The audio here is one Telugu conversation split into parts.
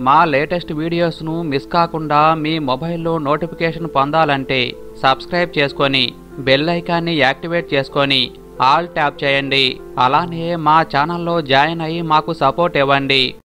మా లేటెస్ట్ వీడియోస్ను మిస్ కాకుండా మీ మొబైల్లో నోటిఫికేషన్ పొందాలంటే సబ్స్క్రైబ్ చేసుకొని బెల్ ఐకాన్ని యాక్టివేట్ చేసుకొని ఆల్ ట్యాప్ చేయండి అలానే మా ఛానల్లో జాయిన్ అయ్యి మాకు సపోర్ట్ ఇవ్వండి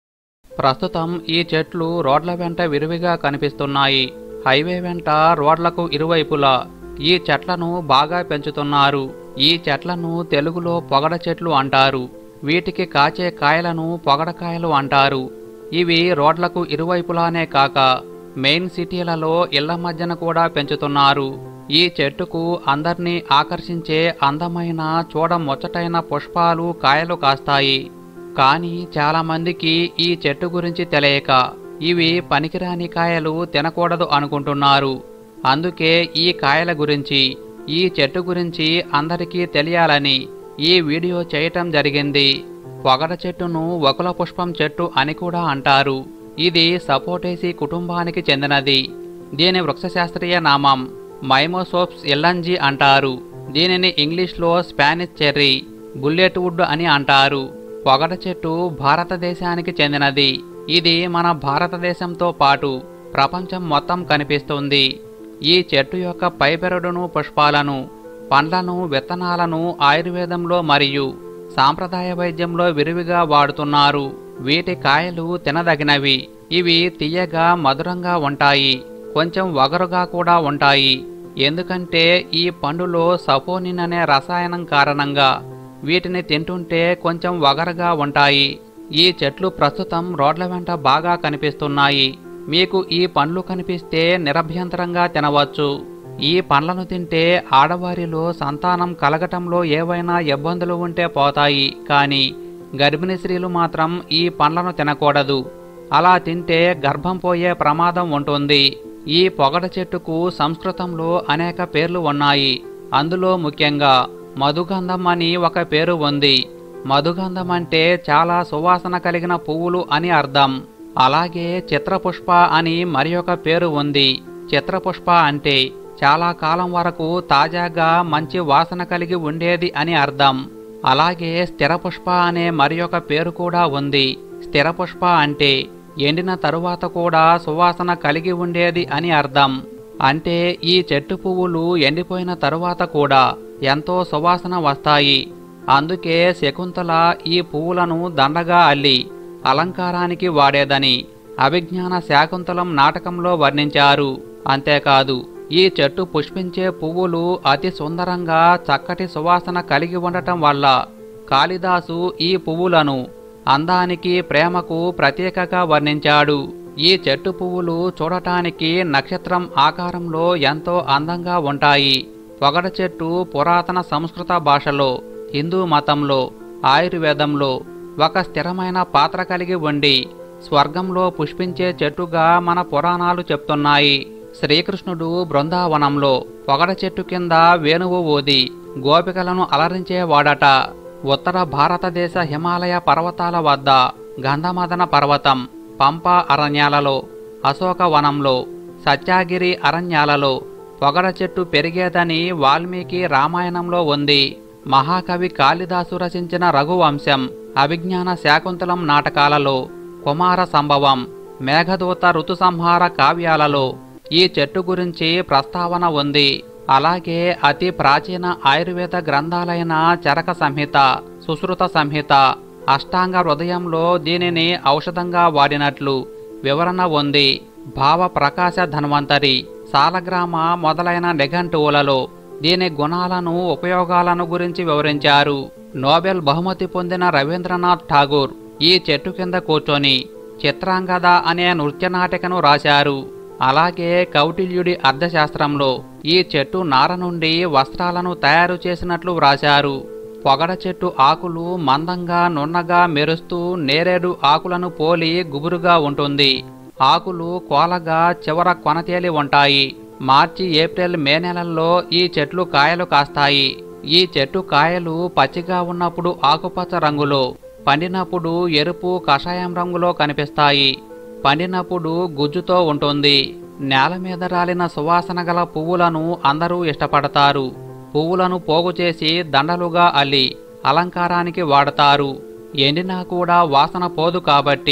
ప్రస్తుతం ఈ చెట్లు రోడ్ల వెంట విరివిగా కనిపిస్తున్నాయి హైవే వెంట రోడ్లకు ఇరువైపులా ఈ చెట్లను బాగా పెంచుతున్నారు ఈ చెట్లను తెలుగులో పొగడ చెట్లు అంటారు వీటికి కాచే కాయలను పొగడకాయలు అంటారు ఇవి రోడ్లకు ఇరువైపులానే కాక మెయిన్ సిటీలలో ఇళ్ల మధ్యన కూడా పెంచుతున్నారు ఈ చెట్టుకు అందర్నీ ఆకర్షించే అందమైన చూడముచ్చటైన పుష్పాలు కాయలు కాస్తాయి కానీ చాలామందికి ఈ చెట్టు గురించి తెలియక ఇవి పనికిరాని కాయలు తినకూడదు అనుకుంటున్నారు అందుకే ఈ కాయల గురించి ఈ చెట్టు గురించి అందరికీ తెలియాలని ఈ వీడియో చేయటం జరిగింది పొగడ చెట్టును వకుల పుష్పం చెట్టు అని కూడా అంటారు ఇది సపోటేసి కుటుంబానికి చెందినది దీని వృక్షశాస్త్రీయ నామం మైమోసోప్స్ ఎల్లంజీ అంటారు దీనిని ఇంగ్లీష్లో స్పానిష్ చెర్రీ బుల్లెట్ వుడ్ అని అంటారు పొగడ చెట్టు భారతదేశానికి చెందినది ఇది మన భారతదేశంతో పాటు ప్రపంచం మొత్తం కనిపిస్తుంది ఈ చెట్టు యొక్క పైబెరడును పుష్పాలను పండ్లను విత్తనాలను ఆయుర్వేదంలో మరియు సాంప్రదాయ వైద్యంలో విరివిగా వాడుతున్నారు వీటి కాయలు తినదగినవి ఇవి తీయగా మధురంగా ఉంటాయి కొంచెం వగరుగా కూడా ఉంటాయి ఎందుకంటే ఈ పండులో సపోనిన్ అనే రసాయనం కారణంగా వీటిని తింటుంటే కొంచెం వగరగా ఉంటాయి ఈ చెట్లు ప్రస్తుతం రోడ్ల వెంట బాగా కనిపిస్తున్నాయి మీకు ఈ పండ్లు కనిపిస్తే నిరభ్యంతరంగా తినవచ్చు ఈ పండ్లను తింటే ఆడవారిలో సంతానం కలగటంలో ఏవైనా ఇబ్బందులు ఉంటే పోతాయి కానీ గర్భిణీ స్త్రీలు మాత్రం ఈ పండ్లను తినకూడదు అలా తింటే గర్భం పోయే ప్రమాదం ఉంటుంది ఈ పొగడ చెట్టుకు సంస్కృతంలో అనేక పేర్లు ఉన్నాయి అందులో ముఖ్యంగా మధుగంధం అని ఒక పేరు ఉంది మధుగంధం అంటే చాలా సువాసన కలిగిన పువ్వులు అని అర్థం అలాగే చిత్రపుష్ప అని మరి ఒక పేరు ఉంది చిత్రపుష్ప అంటే చాలా కాలం వరకు తాజాగా మంచి వాసన కలిగి ఉండేది అని అర్థం అలాగే స్థిరపుష్ప అనే మరి ఒక పేరు కూడా ఉంది స్థిరపుష్ప అంటే ఎండిన తరువాత కూడా సువాసన కలిగి ఉండేది అని అర్థం అంటే ఈ చెట్టు పువ్వులు ఎండిపోయిన తరువాత కూడా ఎంతో సువాసన వస్తాయి అందుకే శకుంతల ఈ పువ్వులను దండగా అల్లి అలంకారానికి వాడేదని అభిజ్ఞాన శాకుంతలం నాటకంలో వర్ణించారు అంతేకాదు ఈ చెట్టు పుష్పించే పువ్వులు అతి సుందరంగా చక్కటి సువాసన కలిగి ఉండటం వల్ల కాళిదాసు ఈ పువ్వులను అందానికి ప్రేమకు ప్రత్యేకగా వర్ణించాడు ఈ చెట్టు పువ్వులు చూడటానికి నక్షత్రం ఆకారంలో ఎంతో అందంగా ఉంటాయి పొగడ చెట్టు పురాతన సంస్కృత భాషలో హిందూ మతంలో ఆయుర్వేదంలో ఒక స్థిరమైన పాత్ర కలిగి ఉండి స్వర్గంలో పుష్పించే చెట్టుగా మన పురాణాలు చెప్తున్నాయి శ్రీకృష్ణుడు బృందావనంలో పొగడ చెట్టు కింద వేణువు ఊది గోపికలను అలరించేవాడట ఉత్తర భారతదేశ హిమాలయ పర్వతాల వద్ద గంధమదన పర్వతం పంప అరణ్యాలలో అశోక వనంలో సత్యాగిరి అరణ్యాలలో పొగడ చెట్టు పెరిగేదని వాల్మీకి రామాయణంలో ఉంది మహాకవి కాళిదాసు రచించిన రఘువంశం అభిజ్ఞాన శాకుంతలం నాటకాలలో కుమార సంభవం మేఘదూత ఋతుసంహార కావ్యాలలో ఈ చెట్టు గురించి ప్రస్తావన ఉంది అలాగే అతి ప్రాచీన ఆయుర్వేద గ్రంథాలైన చరక సంహిత సుశ్రుత సంహిత అష్టాంగ హృదయంలో దీనిని ఔషధంగా వాడినట్లు వివరణ ఉంది భావ ప్రకాశ ధన్వంతరి సాలగ్రామ మొదలైన నిఘంటువులలో దీని గుణాలను ఉపయోగాలను గురించి వివరించారు నోబెల్ బహుమతి పొందిన రవీంద్రనాథ్ ఠాగూర్ ఈ చెట్టు కింద కూర్చొని చిత్రాంగద అనే నృత్య నాటికను రాశారు అలాగే కౌటిల్యుడి అర్థశాస్త్రంలో ఈ చెట్టు నార నుండి వస్త్రాలను తయారు చేసినట్లు వ్రాశారు పొగడ చెట్టు ఆకులు మందంగా నున్నగా మెరుస్తూ నేరేడు ఆకులను పోలి గుబురుగా ఉంటుంది ఆకులు కోలగా చివర కొనతేలి ఉంటాయి మార్చి ఏప్రిల్ మే నెలల్లో ఈ చెట్లు కాయలు కాస్తాయి ఈ చెట్టు కాయలు పచ్చిగా ఉన్నప్పుడు ఆకుపచ్చ రంగులో పండినప్పుడు ఎరుపు కషాయం రంగులో కనిపిస్తాయి పండినప్పుడు గుజ్జుతో ఉంటుంది నేల మీద రాలిన సువాసన గల పువ్వులను అందరూ ఇష్టపడతారు పువ్వులను పోగు చేసి దండలుగా అల్లి అలంకారానికి వాడతారు ఎండినా కూడా వాసన పోదు కాబట్టి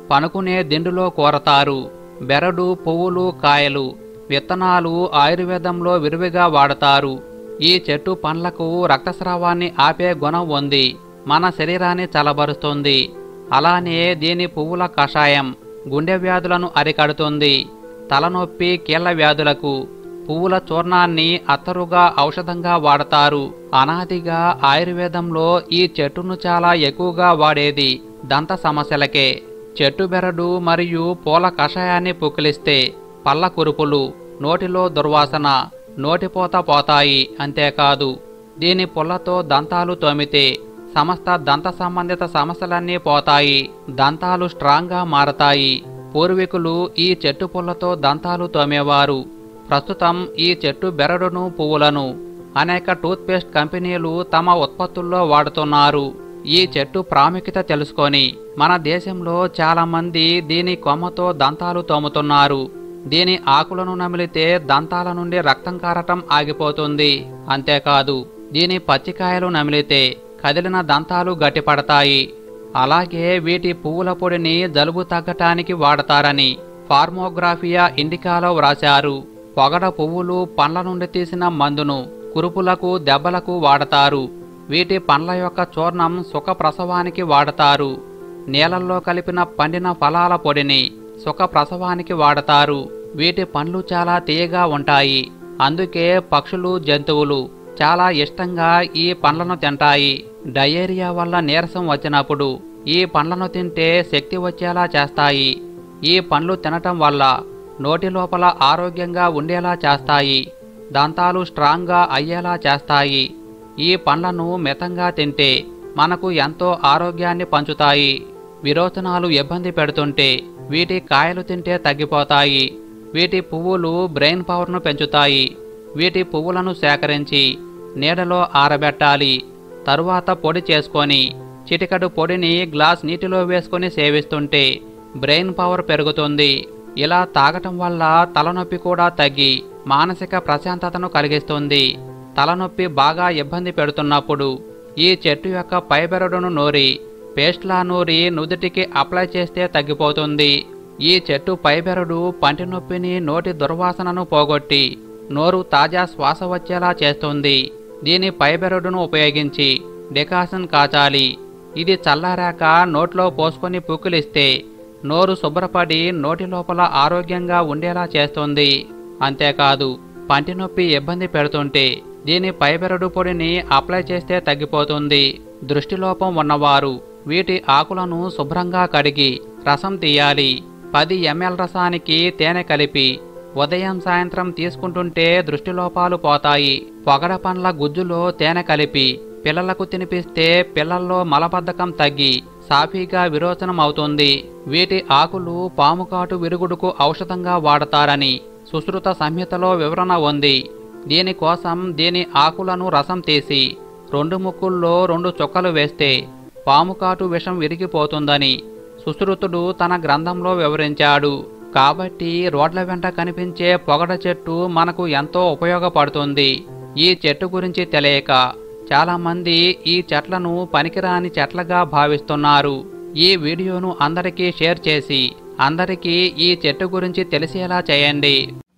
పనుకునే దిండులో కోరతారు బెరడు పువ్వులు కాయలు విత్తనాలు ఆయుర్వేదంలో విరివిగా వాడతారు ఈ చెట్టు పండ్లకు రక్తస్రావాన్ని ఆపే గుణం ఉంది మన శరీరాన్ని చలబరుస్తుంది అలానే దీని పువ్వుల కషాయం గుండె వ్యాధులను అరికడుతుంది తలనొప్పి కీళ్ల వ్యాధులకు పువ్వుల చూర్ణాన్ని అత్తరుగా ఔషధంగా వాడతారు అనాదిగా ఆయుర్వేదంలో ఈ చెట్టును చాలా ఎక్కువగా వాడేది దంత సమస్యలకే చెట్టు బెరడు మరియు పూల కషాయాన్ని పుక్కిలిస్తే పళ్ళ కురుపులు నోటిలో దుర్వాసన నోటిపోత పోతాయి అంతేకాదు దీని పుల్లతో దంతాలు తోమితే సమస్త దంత సంబంధిత సమస్యలన్నీ పోతాయి దంతాలు స్ట్రాంగ్గా మారతాయి పూర్వీకులు ఈ చెట్టు పుల్లతో దంతాలు తోమేవారు ప్రస్తుతం ఈ చెట్టు బెరడును పువ్వులను అనేక టూత్పేస్ట్ కంపెనీలు తమ ఉత్పత్తుల్లో వాడుతున్నారు ఈ చెట్టు ప్రాముఖ్యత తెలుసుకొని మన దేశంలో చాలా మంది దీని కొమ్మతో దంతాలు తోముతున్నారు దీని ఆకులను నమిలితే దంతాల నుండి రక్తం కారటం ఆగిపోతుంది అంతేకాదు దీని పచ్చికాయలు నమిలితే కదిలిన దంతాలు గట్టిపడతాయి అలాగే వీటి పువ్వుల పొడిని జలుబు తగ్గటానికి వాడతారని ఫార్మోగ్రాఫియా ఇండికాలో వ్రాశారు పొగడ పువ్వులు పండ్ల నుండి తీసిన మందును కురుపులకు దెబ్బలకు వాడతారు వీటి పండ్ల యొక్క చూర్ణం సుఖ ప్రసవానికి వాడతారు నీళ్ళల్లో కలిపిన పండిన ఫలాల పొడిని సుఖ ప్రసవానికి వాడతారు వీటి పండ్లు చాలా తీయగా ఉంటాయి అందుకే పక్షులు జంతువులు చాలా ఇష్టంగా ఈ పండ్లను తింటాయి డయేరియా వల్ల నీరసం వచ్చినప్పుడు ఈ పండ్లను తింటే శక్తి వచ్చేలా చేస్తాయి ఈ పండ్లు తినటం వల్ల నోటి లోపల ఆరోగ్యంగా ఉండేలా చేస్తాయి దంతాలు స్ట్రాంగ్గా అయ్యేలా చేస్తాయి ఈ పండ్లను మితంగా తింటే మనకు ఎంతో ఆరోగ్యాన్ని పంచుతాయి విరోచనాలు ఇబ్బంది పెడుతుంటే వీటి కాయలు తింటే తగ్గిపోతాయి వీటి పువ్వులు బ్రెయిన్ పవర్ను పెంచుతాయి వీటి పువ్వులను సేకరించి నీడలో ఆరబెట్టాలి తరువాత పొడి చేసుకొని చిటికడు పొడిని గ్లాస్ నీటిలో వేసుకొని సేవిస్తుంటే బ్రెయిన్ పవర్ పెరుగుతుంది ఇలా తాగటం వల్ల తలనొప్పి కూడా తగ్గి మానసిక ప్రశాంతతను కలిగిస్తుంది తలనొప్పి బాగా ఇబ్బంది పెడుతున్నప్పుడు ఈ చెట్టు యొక్క పైబెరడును నూరి పేస్ట్లా నూరి నుదుటికి అప్లై చేస్తే తగ్గిపోతుంది ఈ చెట్టు పైబెరడు పంటి నొప్పిని నోటి దుర్వాసనను పోగొట్టి నోరు తాజా శ్వాస వచ్చేలా చేస్తుంది దీని పైబెరడును ఉపయోగించి డికాషన్ కాచాలి ఇది చల్లారాక నోట్లో పోసుకొని పుక్కిలిస్తే నోరు శుభ్రపడి నోటి లోపల ఆరోగ్యంగా ఉండేలా చేస్తుంది అంతేకాదు పంటి నొప్పి ఇబ్బంది పెడుతుంటే దీని పైబెరడు పొడిని అప్లై చేస్తే తగ్గిపోతుంది దృష్టిలోపం ఉన్నవారు వీటి ఆకులను శుభ్రంగా కడిగి రసం తీయాలి పది ఎంఎల్ రసానికి తేనె కలిపి ఉదయం సాయంత్రం తీసుకుంటుంటే దృష్టిలోపాలు పోతాయి పొగడ పండ్ల గుజ్జులో తేనె కలిపి పిల్లలకు తినిపిస్తే పిల్లల్లో మలబద్ధకం తగ్గి సాఫీగా విరోచనం అవుతుంది వీటి ఆకులు పాముకాటు విరుగుడుకు ఔషధంగా వాడతారని సుశ్రుత సంహితలో వివరణ ఉంది దీనికోసం దీని ఆకులను రసం తీసి రెండు ముక్కుల్లో రెండు చుక్కలు వేస్తే పాముకాటు విషం విరిగిపోతుందని సుశ్రుతుడు తన గ్రంథంలో వివరించాడు కాబట్టి రోడ్ల వెంట కనిపించే పొగడ చెట్టు మనకు ఎంతో ఉపయోగపడుతుంది ఈ చెట్టు గురించి తెలియక చాలామంది ఈ చెట్లను పనికిరాని చెట్లగా భావిస్తున్నారు ఈ వీడియోను అందరికీ షేర్ చేసి అందరికీ ఈ చెట్టు గురించి తెలిసేలా చేయండి